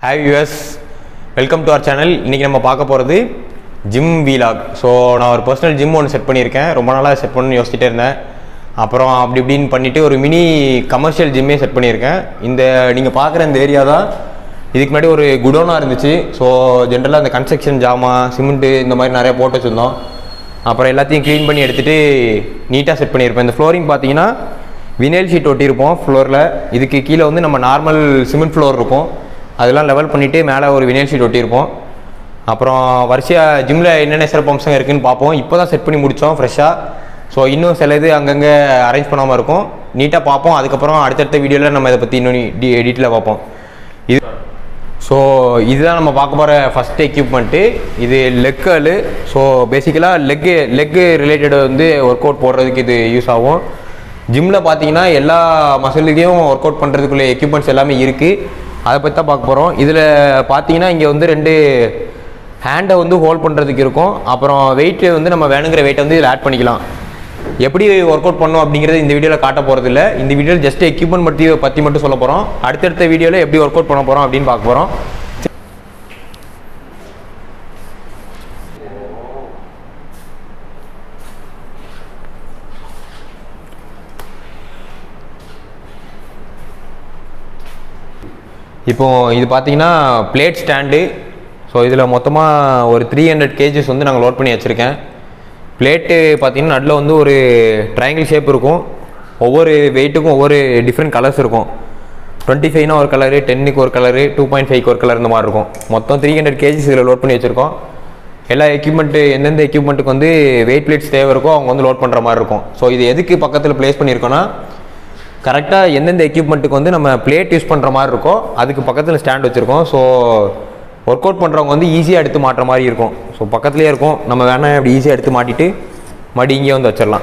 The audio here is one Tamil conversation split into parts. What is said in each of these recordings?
hi us welcome to our channel இன்றைக்கி நம்ம பார்க்க போகிறது ஜிம் வீலாக் ஸோ நான் ஒரு பர்சனல் ஜிம் ஒன்று செட் பண்ணியிருக்கேன் ரொம்ப நாளாக செட் பண்ணணும்னு யோசிச்சுட்டே இருந்தேன் அப்புறம் அப்படி இப்படின்னு பண்ணிவிட்டு ஒரு மினி கமர்ஷியல் ஜிம்மே செட் பண்ணியிருக்கேன் இந்த நீங்கள் பார்க்குற இந்த ஏரியா தான் இதுக்கு முன்னாடி ஒரு குடோனாக இருந்துச்சு ஸோ ஜென்ரலாக இந்த கன்ஸ்ட்ரக்ஷன் ஜாமா சிமெண்ட்டு இந்த மாதிரி நிறைய போட்டு வச்சுருந்தோம் அப்புறம் எல்லாத்தையும் க்ளீன் பண்ணி எடுத்துகிட்டு நீட்டாக செட் பண்ணியிருப்பேன் இந்த ஃப்ளோரிங் பார்த்தீங்கன்னா வினைல் ஷீட் ஒட்டியிருப்போம் ஃப்ளோரில் இதுக்கு கீழே வந்து நம்ம நார்மல் சிமெண்ட் ஃப்ளோர் இருக்கும் அதெல்லாம் லெவல் பண்ணிவிட்டு மேலே ஒரு வினைல் ஷீட் ஒட்டியிருப்போம் அப்புறம் வரிசையாக ஜிம்மில் என்னென்ன சிறப்பு அம்சம் இருக்குன்னு பார்ப்போம் இப்போ தான் செட் பண்ணி முடித்தோம் ஃப்ரெஷ்ஷாக ஸோ இன்னும் சில இது அங்கங்கே அரேஞ்ச் பண்ணாமல் இருக்கும் நீட்டாக பார்ப்போம் அதுக்கப்புறம் அடுத்தடுத்த வீடியோவில் நம்ம இதை பற்றி இன்னும் டீ டீட்டெயிலாக பார்ப்போம் இது ஸோ இதுதான் நம்ம பார்க்க போகிற ஃபஸ்ட் எக்யூப்மெண்ட்டு இது லெக் கர்லு ஸோ பேசிக்கலாக லெக்கு லெக்கு ரிலேட்டட் வந்து ஒர்க் அவுட் போடுறதுக்கு இது யூஸ் ஆகும் ஜிம்மில் பார்த்தீங்கன்னா எல்லா மசிலுக்கையும் ஒர்க் அவுட் பண்ணுறதுக்குள்ள எக்யூப்மெண்ட்ஸ் எல்லாமே இருக்குது அதை பற்றி தான் பார்க்க போகிறோம் இதில் பார்த்தீங்கன்னா இங்கே வந்து ரெண்டு ஹேண்டை வந்து ஹோல்ட் பண்ணுறதுக்கு இருக்கும் அப்புறம் வெயிட்டு வந்து நம்ம வேணுங்கிற வெயிட்டை வந்து இதில் ஆட் பண்ணிக்கலாம் எப்படி ஒர்க் அவுட் பண்ணோம் அப்படிங்கிறது இந்த வீடியோவில் காட்ட போகிறது இல்லை இந்த வீடியோவில் ஜஸ்ட் எக்யூப்மெண்ட் பற்றி பற்றி மட்டும் சொல்ல போகிறோம் அடுத்தடுத்த வீடியோவில் எப்படி ஒர்க் அவுட் பண்ண போகிறோம் அப்படின்னு பார்க்க போகிறோம் இப்போ இது பார்த்தீங்கன்னா பிளேட் ஸ்டாண்டு ஸோ இதில் மொத்தமாக ஒரு த்ரீ ஹண்ட்ரட் கேஜிஸ் வந்து நாங்கள் லோட் பண்ணி வச்சுருக்கேன் பிளேட்டு பார்த்தீங்கன்னா நடுவில் வந்து ஒரு ட்ரையாங்கிள் ஷேப் இருக்கும் ஒவ்வொரு வெயிட்டுக்கும் ஒவ்வொரு டிஃப்ரெண்ட் கலர்ஸ் இருக்கும் டுவெண்ட்டி ஃபைவ்னா ஒரு கலரு டென்னுக்கு ஒரு கலரு டூ பாயிண்ட் ஃபைவ்க்கு ஒரு கலர் இந்த மாதிரி இருக்கும் மொத்தம் த்ரீ ஹண்ட்ரட் கேஜிஸ் இதில் லோட் பண்ணி வச்சுருக்கோம் எல்லா எக்யூப்மெண்ட்டு எந்தெந்த எக்யூப்மெண்ட்டுக்கு வந்து வெயிட் பிளேட்ஸ் தேவை இருக்கோ அவங்க வந்து லோட் பண்ணுற மாதிரி இருக்கும் ஸோ இது எதுக்கு பக்கத்தில் ப்ளேஸ் பண்ணியிருக்கோன்னா கரெக்டாக எந்தெந்த எக்யூப்மெண்ட்டுக்கு வந்து நம்ம பிளேட் யூஸ் பண்ணுற மாதிரி இருக்கோ அதுக்கு பக்கத்தில் ஸ்டாண்ட் வச்சுருக்கோம் ஸோ ஒர்க் அவுட் பண்ணுறவங்க வந்து ஈஸியாக எடுத்து மாட்டுற மாதிரி இருக்கும் ஸோ பக்கத்துலேயே இருக்கும் நம்ம வேணால் அப்படி ஈஸியாக எடுத்து மாட்டிட்டு மடி இங்கே வந்து வச்சிடலாம்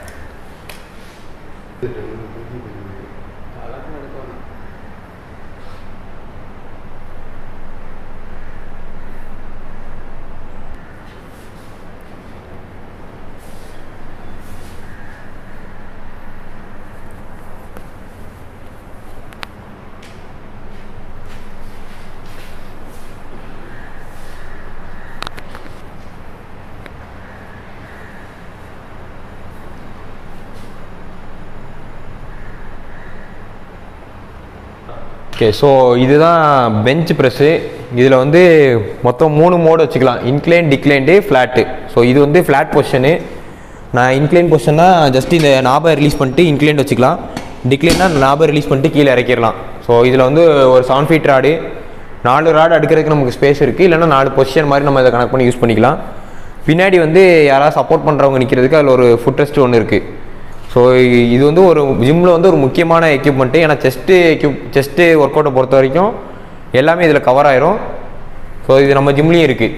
ஓகே ஸோ இதுதான் பெஞ்ச் ப்ரெஸ்ஸு இதில் வந்து மொத்தம் மூணு மோடு வச்சுக்கலாம் இன்க்ளைன் டிக்ளைன்டு ஃப்ளாட்டு ஸோ இது வந்து ஃப்ளாட் பொசிஷனு நான் இன்க்ளைன் பொசிஷன்னா ஜஸ்ட் இந்த நாபை ரிலீஸ் பண்ணிட்டு இன்க்ளைன் வச்சுக்கலாம் டிக்ளைன்னா நாபை ரிலீஸ் பண்ணிட்டு கீழே இறக்கிடலாம் ஸோ இதில் வந்து ஒரு செவன் ஃபீட் ராடு நாலு ராடு அடுக்கிறதுக்கு நமக்கு ஸ்பேஸ் இருக்குது இல்லைன்னா நாலு பொசிஷன் மாதிரி நம்ம இதை கனெக்ட் பண்ணி யூஸ் பண்ணிக்கலாம் பின்னாடி வந்து யாராவது சப்போர்ட் பண்ணுறவங்க நிற்கிறதுக்கு அதில் ஒரு ஃபுட் ரெஸ்ட் ஒன்று இருக்குது ஸோ இது வந்து ஒரு ஜிம்மில் வந்து ஒரு முக்கியமான எக்யூப்மெண்ட்டு ஏன்னா செஸ்ட்டு எக்யூப் செஸ்ட்டு ஒர்க் அவுட்டை பொறுத்த வரைக்கும் எல்லாமே இதில் கவர் ஆயிரும் ஸோ இது நம்ம ஜிம்லேயும் இருக்குது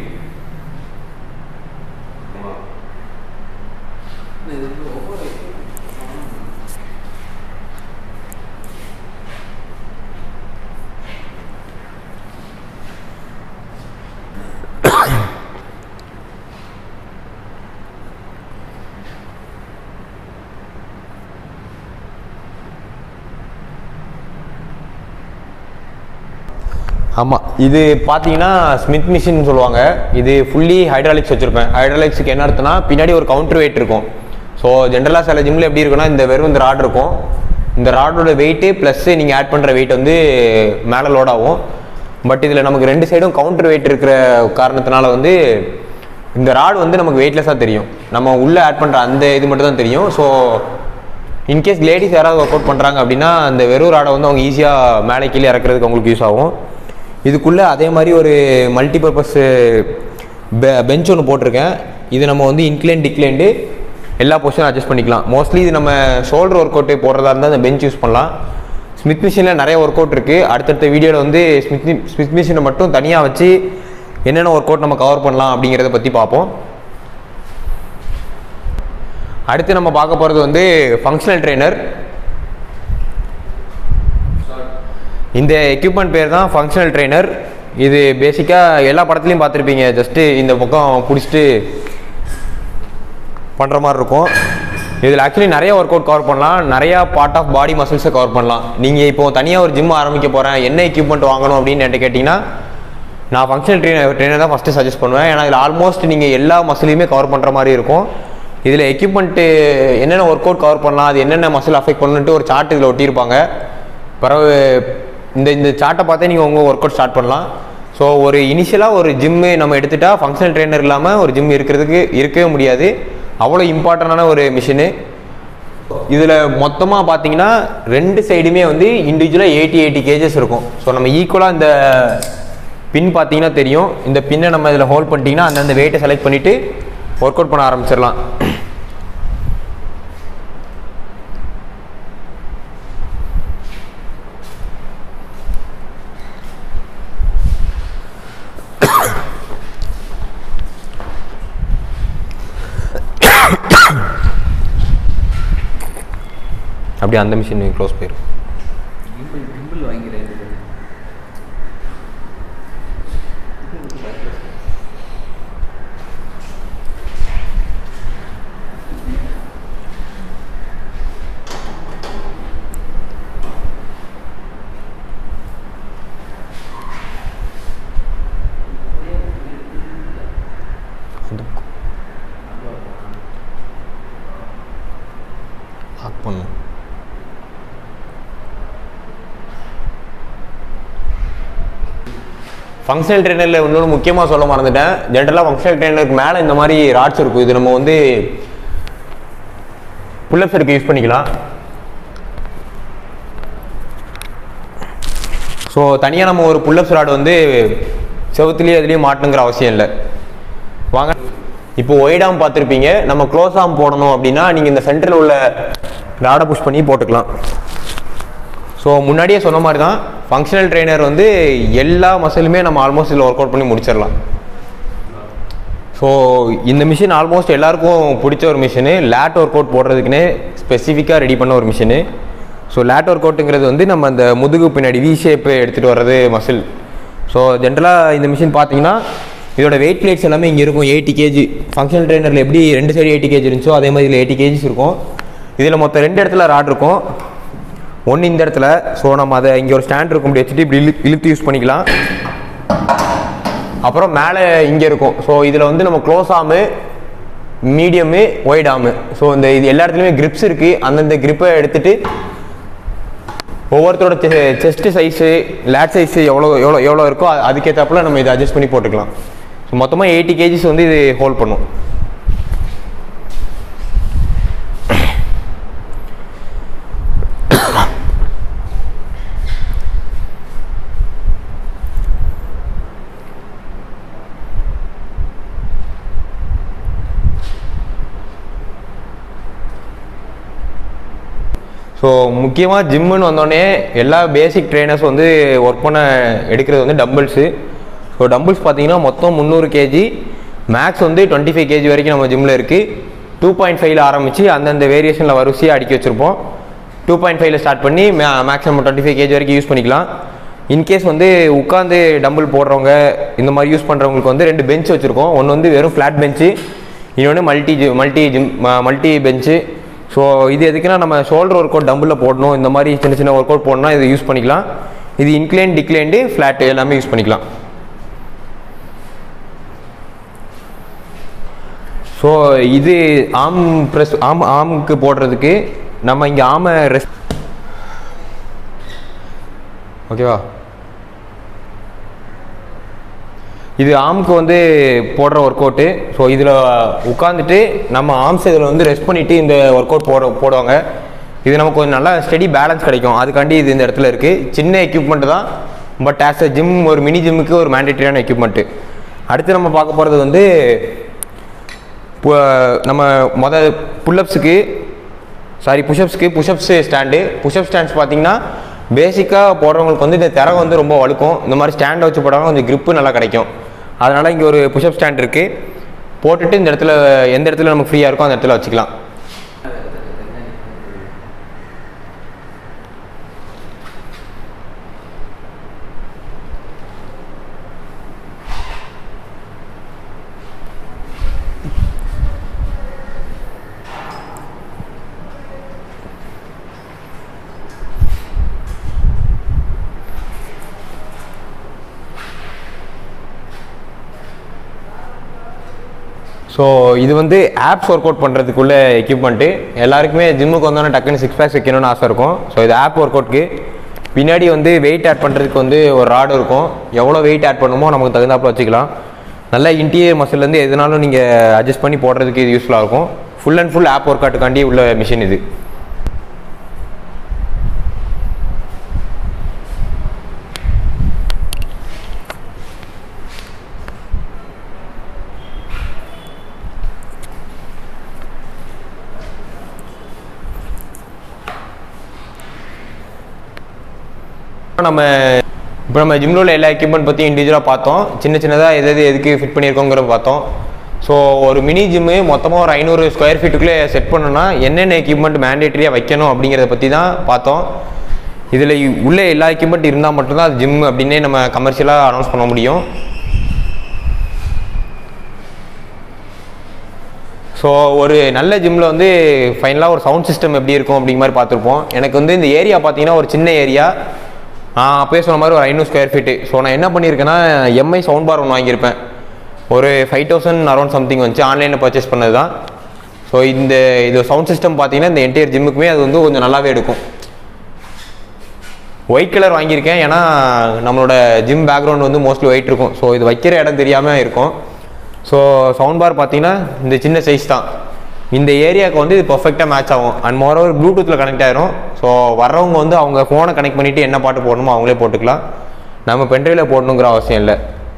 ஆமாம் இது பார்த்தீங்கன்னா ஸ்மித் மிஷின் சொல்லுவாங்க இது ஃபுல்லி ஹைட்ராலிக்ஸ் வச்சுருப்பேன் ஹைட்ராலிக்ஸுக்கு என்ன அர்த்தம்னா பின்னாடி ஒரு கவுண்டர் வெயிட் இருக்கும் ஸோ ஜென்ரலாக சில ஜிம்மில் எப்படி இருக்குன்னா இந்த வெறும் இந்த ராட் இருக்கும் இந்த ராடோட வெயிட்டு ப்ளஸ் நீங்கள் ஆட் பண்ணுற வெயிட் வந்து மேலே லோட் ஆகும் பட் இதில் நமக்கு ரெண்டு சைடும் கவுண்டர் வெயிட் இருக்கிற காரணத்தினால வந்து இந்த ராடு வந்து நமக்கு வெயிட்லெஸ்ஸாக தெரியும் நம்ம உள்ளே ஆட் பண்ணுற அந்த இது மட்டும் தான் தெரியும் ஸோ இன்கேஸ் லேடிஸ் யாராவது ஒர்க் அவுட் பண்ணுறாங்க அப்படின்னா அந்த வெறும் ராடை வந்து அவங்க ஈஸியாக மேலே கீழே இறக்குறதுக்கு அவங்களுக்கு யூஸ் ஆகும் இதுக்குள்ளே அதே மாதிரி ஒரு மல்டிபர்பஸ் பெ பெஞ்ச் ஒன்று போட்டிருக்கேன் இது நம்ம வந்து இன்க்ளைன் டிக்ளைண்டு எல்லா பொசிஷனும் அட்ஜஸ்ட் பண்ணிக்கலாம் மோஸ்ட்லி இது நம்ம ஷோல்டர் ஒர்க் அவுட்டு போடுறதா இருந்தால் அந்த பெஞ்ச் யூஸ் பண்ணலாம் ஸ்மித் மிஷினில் நிறைய ஒர்க் அவுட் இருக்குது அடுத்தடுத்த வீடியோவில் வந்து ஸ்மித் ஸ்மித் மிஷினை மட்டும் தனியாக வச்சு என்னென்ன ஒர்க் அவுட் நம்ம கவர் பண்ணலாம் அப்படிங்கிறத பற்றி பார்ப்போம் அடுத்து நம்ம பார்க்க போகிறது வந்து ஃபங்க்ஷனல் ட்ரெயினர் இந்த எக்யூப்மெண்ட் பேர் தான் ஃபங்க்ஷனல் ட்ரெயினர் இது பேசிக்காக எல்லா படத்துலையும் பார்த்துருப்பீங்க ஜஸ்ட்டு இந்த பக்கம் பிடிச்சிட்டு பண்ணுற மாதிரி இருக்கும் இதில் ஆக்சுவலி நிறைய ஒர்க் அவுட் கவர் பண்ணலாம் நிறையா பார்ட் ஆஃப் பாடி மசில்ஸை கவர் பண்ணலாம் நீங்கள் இப்போ தனியாக ஒரு ஜிம் ஆரம்பிக்க போகிறேன் என்ன எக்யூப்மெண்ட் வாங்கணும் அப்படின்னு என்கிட்ட கேட்டிங்கன்னா நான் ஃபங்க்ஷனல் ட்ரெயினர் ட்ரெயினர் தான் ஃபஸ்ட்டு சஜஸ்ட் பண்ணுவேன் ஏன்னா இதில் ஆல்மோஸ்ட் நீங்கள் எல்லா மசிலையுமே கவர் பண்ணுற மாதிரி இருக்கும் இதில் எக்யூப்மெண்ட்டு என்னென்ன ஒர்க் அவுட் கவர் பண்ணலாம் அது என்னென்ன மசில் அஃபெக்ட் பண்ணணுன்ட்டு ஒரு சார்ட் இதில் ஒட்டியிருப்பாங்க பிறகு இந்த இந்த சார்ட்டை பார்த்தே நீங்கள் உங்கள் ஒர்க் அவுட் ஸ்டார்ட் பண்ணலாம் ஸோ ஒரு இனிஷியலாக ஒரு ஜிம்மு நம்ம எடுத்துட்டா ஃபங்க்ஷனல் ட்ரெயினர் இல்லாமல் ஒரு ஜிம் இருக்கிறதுக்கு இருக்கவே முடியாது அவ்வளோ இம்பார்ட்டண்டான ஒரு மிஷினு இதில் மொத்தமாக பார்த்தீங்கன்னா ரெண்டு சைடுமே வந்து இண்டிவிஜுவலாக எயிட்டி எயிட்டி கேஜஸ் இருக்கும் ஸோ நம்ம ஈக்குவலாக இந்த பின் பார்த்தீங்கன்னா தெரியும் இந்த பின்னை நம்ம இதில் ஹோல்ட் பண்ணிட்டீங்கன்னா அந்தந்த வெயிட்டை செலக்ட் பண்ணிவிட்டு ஒர்க் அவுட் பண்ண ஆரம்பிச்சிடலாம் அப்படியே அந்த மிஷின் க்ளோஸ் போயிடும் கிம்பிள் கிம்பிள் வாங்கிறேன் ஆஃப் பண்ணும் ஃபங்க்ஷனல் ட்ரெயினரில் இன்னொரு முக்கியமாக சொல்ல மறந்துட்டேன் ஜென்ரலாக ஃபங்க்ஷனல் ட்ரெயினருக்கு மேலே இந்த மாதிரி ராட்ஸ் இருக்கும் இது நம்ம வந்து புல்லப்ஸ் எடுக்க யூஸ் பண்ணிக்கலாம் ஸோ தனியாக நம்ம ஒரு புல்லப்ஸ் ராடு வந்து செவுத்துலேயே அதுலேயும் மாட்டணுங்கிற அவசியம் இல்லை வாங்க இப்போ ஒயிட் ஆம் பார்த்துருப்பீங்க நம்ம க்ளோஸ் ஆம் போடணும் அப்படின்னா நீங்கள் இந்த சென்டரில் உள்ள ராடை புஷ் பண்ணி போட்டுக்கலாம் ஸோ முன்னாடியே சொன்ன மாதிரி தான் ஃபங்க்ஷனல் ட்ரெயினர் வந்து எல்லா மசிலுமே நம்ம ஆல்மோஸ்ட் இதில் ஒர்க் அவுட் பண்ணி முடிச்சிடலாம் ஸோ இந்த மிஷின் ஆல்மோஸ்ட் எல்லாருக்கும் பிடிச்ச ஒரு மிஷினு லேட் ஒர்க் அவுட் போடுறதுக்குன்னே ஸ்பெசிஃபிக்காக ரெடி பண்ண ஒரு மிஷினு ஸோ லேட் ஒர்க் அவுட்டுங்கிறது வந்து நம்ம அந்த முதுகு பின்னாடி வி ஷேப்பு எடுத்துகிட்டு வர்றது மசில் ஸோ ஜென்ரலாக இந்த மிஷின் பார்த்தீங்கன்னா இதோட வெயிட் பிளேட்ஸ் எல்லாமே இங்கே இருக்கும் எயிட்டி கேஜி ஃபங்க்ஷனல் ட்ரெயினரில் எப்படி ரெண்டு சைடு எயிட்டி கேஜி இருந்துச்சோ அதே மாதிரி இதில் எயிட்டி கேஜிஸ் இருக்கும் இதில் மொத்தம் ரெண்டு இடத்துல ராட் இருக்கும் ஒன்று இந்த இடத்துல ஸோ நம்ம அதை இங்கே ஒரு ஸ்டாண்ட் இருக்கும் இப்படி வச்சுட்டு இப்படி இழு இழுத்து யூஸ் பண்ணிக்கலாம் அப்புறம் மேலே இங்கே இருக்கும் ஸோ இதில் வந்து நம்ம close arm medium wide arm so இந்த இது எல்லா இடத்துலையுமே கிரிப்ஸ் இருக்குது அந்தந்த கிரிப்பை எடுத்துட்டு ஒவ்வொருத்தரோட செஸ்ட் சைஸு லேட் சைஸு எவ்வளோ எவ்வளோ எவ்வளோ இருக்கோ அது- அதுக்கேற்றாப்புல நம்ம இதை அட்ஜஸ்ட் பண்ணி போட்டுக்கலாம் ஸோ மொத்தமாக எயிட்டி கேஜிஸ் வந்து இது ஹோல்ட் பண்ணும் ஸோ முக்கியமாக ஜிம்முன்னு வந்தோடனே எல்லா பேசிக் ட்ரைனர்ஸ் வந்து ஒர்க் பண்ண எடுக்கிறது வந்து டம்பிள்ஸு ஸோ டம்பிள்ஸ் பார்த்தீங்கன்னா மொத்தம் முந்நூறு கேஜி மேக்ஸ் வந்து டுவெண்ட்டி ஃபைவ் கேஜி வரைக்கும் நம்ம ஜிம்மில் இருக்குது டூ பாயிண்ட் ஃபைவ்ல ஆரம்பித்து அந்தந்த வேரியேஷனில் வரிசையாக அடுக்கி வச்சுருப்போம் டூ பாயிண்ட் ஃபைவ்ல ஸ்டார்ட் பண்ணி மேக்ஸ் நம்ம டுவெண்ட்டி ஃபைவ் கேஜி வரைக்கும் யூஸ் பண்ணிக்கலாம் இன்கேஸ் வந்து உட்காந்து டம்பிள் போடுறவங்க இந்த மாதிரி யூஸ் பண்ணுறவங்களுக்கு வந்து ரெண்டு பெஞ்ச் வச்சுருக்கோம் ஒன்று வந்து வெறும் ஃப்ளாட் பெஞ்சு இன்னொன்று multi G multi gym multi bench so இது எதுக்குன்னா நம்ம ஷோல்டர் ஒர்க் அவுட் டம்பிளில் போடணும் இந்த மாதிரி சின்ன சின்ன ஒர்க் அவுட் போடணும்னா இதை யூஸ் பண்ணிக்கலாம் இது இன்க்ளைன் டிக்ளைண்டு ஃப்ளாட் எல்லாமே யூஸ் பண்ணிக்கலாம் ஸோ இது ஆம் ப்ரெஸ் ஆம் ஆமுக்கு போடுறதுக்கு நம்ம இங்கே ஆமை ரெஸ்ட் ஓகேவா இது ஆம்க்கு வந்து போடுற ஒர்க் அவுட்டு ஸோ இதில் உட்காந்துட்டு நம்ம ஆர்ம்ஸ் இதில் வந்து ரெஸ்ட் பண்ணிவிட்டு இந்த ஒர்க் அவுட் போட போடுவாங்க இது நமக்கு கொஞ்சம் நல்லா ஸ்டெடி பேலன்ஸ் கிடைக்கும் அதுக்காண்டி இது இந்த இடத்துல இருக்குது சின்ன எக்யூப்மெண்ட் தான் பட் ஆஸ் அ ஜிம் ஒரு மினி ஜிம்முக்கு ஒரு மேண்டேட்டரியான எக்யூப்மெண்ட்டு அடுத்து நம்ம பார்க்க போகிறது வந்து இப்போ நம்ம மொத புல்லப்ஸுக்கு சாரி புஷ்அப்ஸ்க்கு புஷ்அப்ஸ் ஸ்டாண்டு புஷ்அப் ஸ்டாண்ட்ஸ் பார்த்தீங்கன்னா பேசிக்காக போடுறவங்களுக்கு வந்து இந்த திரை வந்து ரொம்ப வழுக்கும் இந்த மாதிரி ஸ்டாண்டை வச்சு போடுறவங்க கொஞ்சம் grip நல்லா கிடைக்கும் அதனால் இங்கே ஒரு புஷ்அப் ஸ்டாண்ட் இருக்குது போட்டுட்டு இந்த இடத்துல எந்த இடத்துல நமக்கு ஃப்ரீயாக இருக்கோ அந்த இடத்துல வச்சுக்கலாம் ஸோ இது வந்து ஆப்ஸ் ஒர்க் அவுட் பண்ணுறதுக்குள்ள எக்யூப்மெண்ட்டு எல்லாருக்குமே ஜிம்முக்கு வந்தோன்னே டக்குன்னு சிக்ஸ் பேக்ஸ் வைக்கணும்னு ஆசை இருக்கும் ஸோ இது ஆப் ஒர்க் அவுட்க்கு பின்னாடி வந்து வெயிட் ஆட் பண்ணுறதுக்கு வந்து ஒரு ராடு இருக்கும் எவ்வளோ வெயிட் ஆட் பண்ணுமோ நமக்கு தகுந்தாப்புல வச்சுக்கலாம் நல்ல இன்டீரியர் மசில்லேருந்து எதுனாலும் நீங்கள் அட்ஜஸ்ட் பண்ணி போடுறதுக்கு இது யூஸ்ஃபுல்லாக இருக்கும் full and full ab work அவுட்டுக்காண்டி உள்ள மிஷின் இது நம்ம இப்போ நம்ம ஜிம்மில் உள்ள எல்லா எக்யூப்மெண்ட் பற்றி இண்டிவிஜுவலாக பார்த்தோம் சின்ன சின்னதாக எது எது எதுக்கு ஃபிட் பண்ணியிருக்கோங்கிறத பார்த்தோம் ஸோ ஒரு மினி ஜிம்மு மொத்தமாக ஒரு ஐநூறு ஸ்கொயர் ஃபீட்டுக்குள்ளே செட் பண்ணணும்னா என்னென்ன எக்யூப்மெண்ட் மேண்டேட்டரியாக வைக்கணும் அப்படிங்கிறத பற்றி தான் பார்த்தோம் இதில் உள்ள எல்லா எக்யூப்மெண்ட் இருந்தால் மட்டும்தான் அது ஜிம் அப்படின்னே நம்ம கமர்ஷியலாக அனௌன்ஸ் பண்ண முடியும் ஸோ ஒரு நல்ல ஜிம்மில் வந்து ஃபைனலாக ஒரு சவுண்ட் சிஸ்டம் எப்படி இருக்கும் அப்படிங்கிற மாதிரி பார்த்துருப்போம் எனக்கு வந்து இந்த ஏரியா பார்த்தீங்கன்னா ஒரு சின்ன ஏரியா நான் அப்போயே சொன்ன மாதிரி ஒரு ஐநூறு ஸ்கொயர் ஃபீட்டு ஸோ நான் என்ன பண்ணியிருக்கேன்னா எம்ஐ சவுண்ட் பார் ஒன்று வாங்கியிருப்பேன் ஒரு ஃபைவ் தௌசண்ட் அரௌண்ட் சம்திங் வந்துச்சு ஆன்லைனில் பர்ச்சேஸ் பண்ணது தான் ஸோ இந்த இது சவுண்ட் சிஸ்டம் பார்த்தீங்கன்னா இந்த என்டையர் ஜிம்முக்குமே அது வந்து கொஞ்சம் நல்லாவே எடுக்கும் ஒயிட் கலர் வாங்கியிருக்கேன் ஏன்னா நம்மளோட ஜிம் பேக்ரவுண்ட் வந்து மோஸ்ட்லி ஒயிட் இருக்கும் ஸோ இது வைக்கிற இடம் தெரியாமல் இருக்கும் ஸோ சவுண்ட் பார் பார்த்தீங்கன்னா இந்த சின்ன சைஸ் தான் இந்த ஏரியாவுக்கு வந்து இது பர்ஃபெக்டாக மேட்ச் ஆகும் அண்ட் மோரோவர் ப்ளூடூத்தில் கனெக்ட் ஆயிரும் ஸோ வர்றவங்க வந்து அவங்க ஃபோனை கனெக்ட் பண்ணிவிட்டு என்ன பாட்டு போடணுமோ அவங்களே போட்டுக்கலாம் நம்ம பென்ட்ரைவில் போடணுங்கிற அவசியம் இல்லை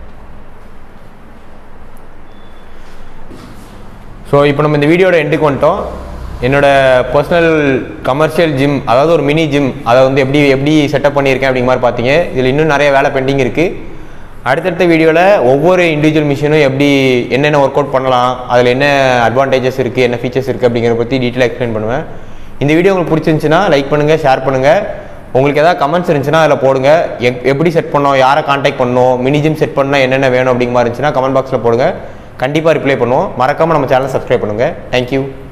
ஸோ இப்போ நம்ம இந்த வீடியோட எண்டுக்கு வந்துட்டோம் என்னோட பர்சனல் கமர்ஷியல் ஜிம் அதாவது ஒரு மினி ஜிம் அதை வந்து எப்படி எப்படி செட்டப் பண்ணியிருக்கேன் அப்படிங்கிற மாதிரி பார்த்தீங்க இதில் இன்னும் நிறைய வேலை பெண்டிங் இருக்குது அடுத்தடுத்த வீடியோவில் ஒவ்வொரு இண்டிவிஜுவல் மிஷினும் எப்படி என்னென்ன ஒர்க் அவுட் பண்ணலாம் அதில் என்ன அட்வான்டேஜஸ் இருக்குது என்ன ஃபீச்சர்ஸ் இருக்குது அப்படிங்கிறத பற்றி டீட்டெயிலாக எக்ஸ்பிளைன் பண்ணுவேன் இந்த வீடியோ உங்களுக்கு பிடிச்சிருந்துச்சுன்னா லைக் பண்ணுங்கள் ஷேர் பண்ணுங்கள் உங்களுக்கு ஏதாவது கமெண்ட்ஸ் இருந்துச்சுன்னா அதில் போடுங்க எப் எப்படி செட் பண்ணோம் யாரை காண்டாக்ட் பண்ணணும் மினி ஜிம் செட் பண்ணால் என்னென்ன வேணும் அப்படிங்கிற மாதிரி இருந்துச்சுன்னா கமெண்ட் பாக்ஸில் போடுங்க கண்டிப்பாக ரிப்ளை பண்ணுவோம் மறக்காமல் நம்ம சேனலை சப்ஸ்கிரைப் பண்ணுங்கள் தேங்க்யூ